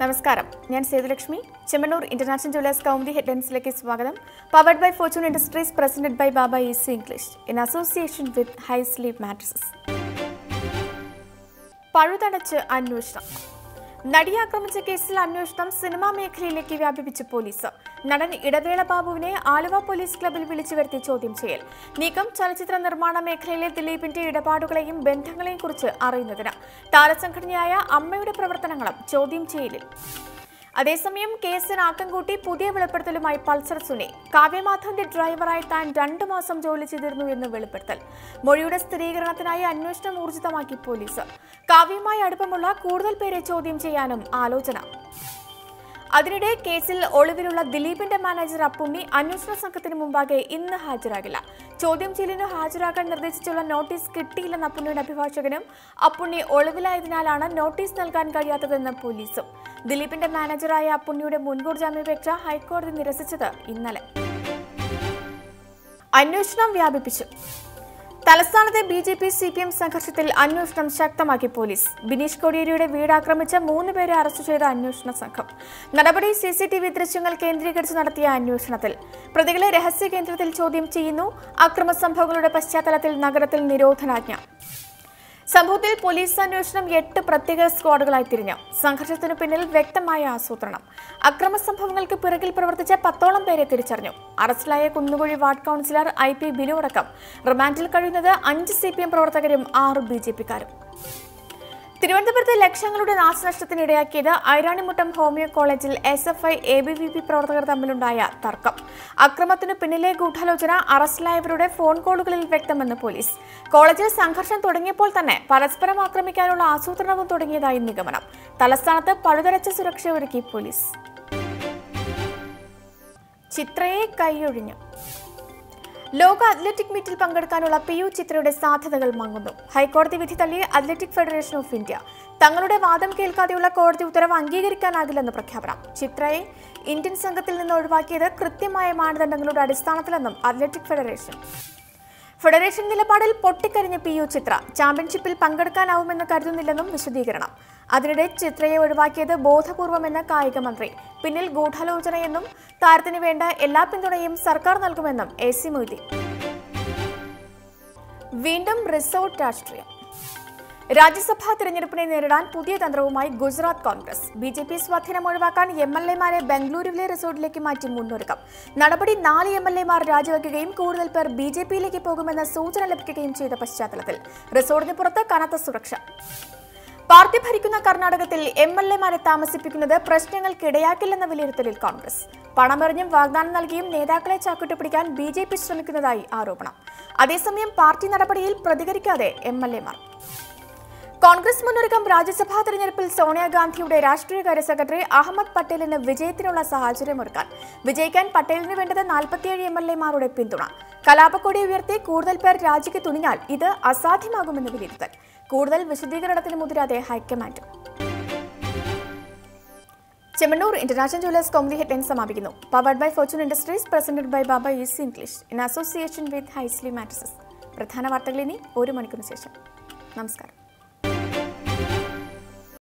നമസ്കാരം ഞാൻ Sethulakshmi Chemmanur international jewellers Kaumudi ഹെഡ്ലൈൻസിലേക്ക് സ്വാഗതം powered by Fortune Industries presented by Baba easy English in association with high sleep mattresses പഴുതടച്ച് അന്വേഷണം നടിയെ ആക്രമിച്ച കേസിൽ അന്വേഷണം സിനിമാ മേഖലയിലേക്ക് വ്യാപിപ്പിച്ച് പോലീസ് നടൻ ഇടവേള ബാബുവിനെ ആലുവ പോലീസ് ക്ലബിൽ വിളിച്ചു വരുത്തി ചോദ്യം ചെയ്യൽ നീക്കം ചലച്ചിത്ര നിർമ്മാണ മേഖലയിലെ ദിലീപിന്റെ ഇടപാടുകളെയും ബന്ധങ്ങളെയും കുറിച്ച് അറിയുന്നതിന് താരസംഘടനയായ അമ്മയുടെ പ്രവർത്തനങ്ങളും ചോദ്യം ചെയ്യലിൽ അതേസമയം കേസിന് ആക്കം കൂട്ടി പുതിയ വെളിപ്പെടുത്തലുമായി പൾസർ സുനി കാവ്യമാധവന്റെ ഡ്രൈവറായി താൻ രണ്ടു മാസം ജോലി ചെയ്തിരുന്നു എന്ന് വെളിപ്പെടുത്തൽ മൊഴിയുടെ സ്ഥിരീകരണത്തിനായി അന്വേഷണം ഊർജിതമാക്കി പോലീസ് കാവ്യയുമായി അടുപ്പമുള്ള കൂടുതൽ പേരെ ചോദ്യം ചെയ്യാനും ആലോചന അതിനിടെ കേസിൽ ഒളിവിലുള്ള ദിലീപിന്റെ മാനേജർ അപ്പുണ്ണി അന്വേഷണ സംഘത്തിന് മുമ്പാകെ ഇന്ന് ഹാജരാകില്ല ചോദ്യം ചെയ്യലിന് ഹാജരാകാൻ നിർദ്ദേശിച്ചുള്ള നോട്ടീസ് കിട്ടിയില്ലെന്ന അപ്പുണ്ണിയുടെ അഭിഭാഷകനും അപ്പുണ്ണി ഒളിവിലായതിനാലാണ് നോട്ടീസ് നൽകാൻ കഴിയാത്തതെന്ന് പോലീസും ദിലീപിന്റെ മാനേജറായ അപ്പുണ്ണിയുടെ മുൻകൂർ ജാമ്യാപേക്ഷ ഹൈക്കോടതി നിരസിച്ചത് ഇന്നലെ അന്വേഷണം വ്യാപിപ്പിച്ചു തലസ്ഥാനത്തെ B J P C P M സംഘർഷത്തിൽ അന്വേഷണം ശക്തമാക്കി പോലീസ് ബിനീഷ് കോടിയേരിയുടെ വീട് ആക്രമിച്ച മൂന്ന് പേരെ അറസ്റ്റ് ചെയ്ത അന്വേഷണ സംഘം നടപടി സി സി ടി വി ദൃശ്യങ്ങൾ കേന്ദ്രീകരിച്ച് നടത്തിയ അന്വേഷണത്തിൽ പ്രതികളെ രഹസ്യ കേന്ദ്രത്തിൽ ചോദ്യം ചെയ്യുന്നു അക്രമ സംഭവങ്ങളുടെ പശ്ചാത്തലത്തിൽ നഗരത്തിൽ നിരോധനാജ്ഞ സംഭവത്തിൽ പോലീസ് അന്വേഷണം എട്ട് പ്രത്യേക സ്ക്വാഡുകളായി തിരിഞ്ഞു സംഘർഷത്തിനു പിന്നിൽ വ്യക്തമായ ആസൂത്രണം അക്രമ സംഭവങ്ങൾക്ക് പിറകിൽ പ്രവർത്തിച്ച പത്തോളം പേരെ തിരിച്ചറിഞ്ഞു അറസ്റ്റിലായ കുന്നുകുഴി ward councillor I P Binu അടക്കം റിമാൻഡിൽ കഴിയുന്നത് അഞ്ച് സി പി എം പ്രവർത്തകരും ആറ് ബി ജെ പിക്കാരും തിരുവനന്തപുരത്ത് ലക്ഷങ്ങളുടെ നാശനഷ്ടത്തിനിടയാക്കിയത് ഐരാണിമുട്ടം ഹോമിയോ കോളേജിൽ S F I A B V P പ്രവർത്തകർ തമ്മിലുണ്ടായ തർക്കം അക്രമത്തിനു പിന്നിലെ ഗൂഢാലോചന അറസ്റ്റിലായവരുടെ ഫോൺ കോളുകളിൽ വ്യക്തമെന്ന് പോലീസ് കോളേജിൽ സംഘർഷം തുടങ്ങിയപ്പോൾ തന്നെ പരസ്പരം ആക്രമിക്കാനുള്ള ആസൂത്രണവും തുടങ്ങിയതായി നിഗമനം തലസ്ഥാനത്ത് പഴുതരച്ച സുരക്ഷ ഒരുക്കി പോലീസ് ചിത്രയെ കൈയൊഴിഞ്ഞു ലോക അത്ലറ്റിക് മീറ്റിൽ പങ്കെടുക്കാനുള്ള പി യു ചിത്രയുടെ സാധ്യതകൾ മങ്ങുന്നു ഹൈക്കോടതി വിധി തള്ളി അത്ലറ്റിക് ഫെഡറേഷൻ ഓഫ് ഇന്ത്യ തങ്ങളുടെ വാദം കേൾക്കാതെയുള്ള കോടതി ഉത്തരവ് അംഗീകരിക്കാനാകില്ലെന്ന് പ്രഖ്യാപനം ചിത്രയെ ഇന്ത്യൻ സംഘത്തിൽ നിന്ന് ഒഴിവാക്കിയത് കൃത്യമായ മാനദണ്ഡങ്ങളുടെ അടിസ്ഥാനത്തിലെന്നും അത്ലറ്റിക് ഫെഡറേഷൻ ഫെഡറേഷൻ നിലപാടിൽ പൊട്ടിക്കരിഞ്ഞ പി യു ചിത്ര ചാമ്പ്യൻഷിപ്പിൽ പങ്കെടുക്കാനാവുമെന്ന് കരുതുന്നില്ലെന്നും വിശദീകരണം അതിനിടെ ചിത്രയെ ഒഴിവാക്കിയത് ബോധപൂർവമെന്ന് കായിക മന്ത്രി പിന്നിൽ ഗൂഢാലോചനയെന്നും താരത്തിന് വേണ്ട എല്ലാ പിന്തുണയും സർക്കാർ നൽകുമെന്നും എ സി മൊയ്തീൻ വീണ്ടും റിസോർട്ട് രാഷ്ട്രീയം രാജ്യസഭാ തിരഞ്ഞെടുപ്പിനെ നേരിടാൻ പുതിയ തന്ത്രവുമായി Gujarat Congress B J P സ്വാധീനം ഒഴിവാക്കാൻ എം എൽ എമാരെ ബംഗളൂരുവിലെ റിസോർട്ടിലേക്ക് മാറ്റി മുന്നൊരുക്ം നടപടി നാല് എം എൽ എമാർ രാജിവെക്കുകയും കൂടുതൽ പേർ ബി ജെ പിയിലേക്ക് പോകുമെന്ന സൂചന ലഭിക്കുകയും ചെയ്ത പശ്ചാത്തലത്തിൽ റിസോർട്ടിന് പുറത്ത് കനത്ത സുരക്ഷ പാർട്ടി ഭരിക്കുന്ന കർണാടകത്തിൽ എം എൽ എമാരെ താമസിപ്പിക്കുന്നത് പ്രശ്നങ്ങൾക്കിടയാക്കില്ലെന്ന വിലയിരുത്തലിൽ കോൺഗ്രസ് പണമെറിഞ്ഞും വാഗ്ദാനം നൽകിയും നേതാക്കളെ ചാക്കിട്ട് പിടിക്കാൻ ബി ജെ പി ശ്രമിക്കുന്നതായി ആരോപണം അതേസമയം പാർട്ടി നടപടിയിൽ പ്രതികരിക്കാതെ എം എൽ എമാർ കോൺഗ്രസ് മുന്നൊരുക്കം രാജ്യസഭാ തെരഞ്ഞെടുപ്പിൽ സോണിയാഗാന്ധിയുടെ രാഷ്ട്രീയകാര്യ സെക്രട്ടറി അഹമ്മദ് പട്ടേലിന് വിജയത്തിനുള്ള സാഹചര്യമൊരുക്കാൻ വിജയിക്കാൻ പട്ടേലിന് വേണ്ടത് നാൽപ്പത്തിയേഴ് എം എൽ എമാരുടെ പിന്തുണ കലാപക്കൊടി ഉയർത്തി കൂടുതൽ പേർ രാജിക്ക് തുനിഞ്ഞാൽ ഇത് അസാധ്യമാകുമെന്ന് വിലയിരുത്തൽ കൂടുതൽ വിശദീകരണത്തിന് മുതിരാതെ high command Chemmanur international jewellers comedy headline സമാപിക്കുന്നു powered by Fortune Industries presented by Baba easy English in association with high sleep mattresses പ്രധാന വാർത്തകൾ ഇനി ഒരു മണിക്കൂറിന് ശേഷം നമസ്കാരം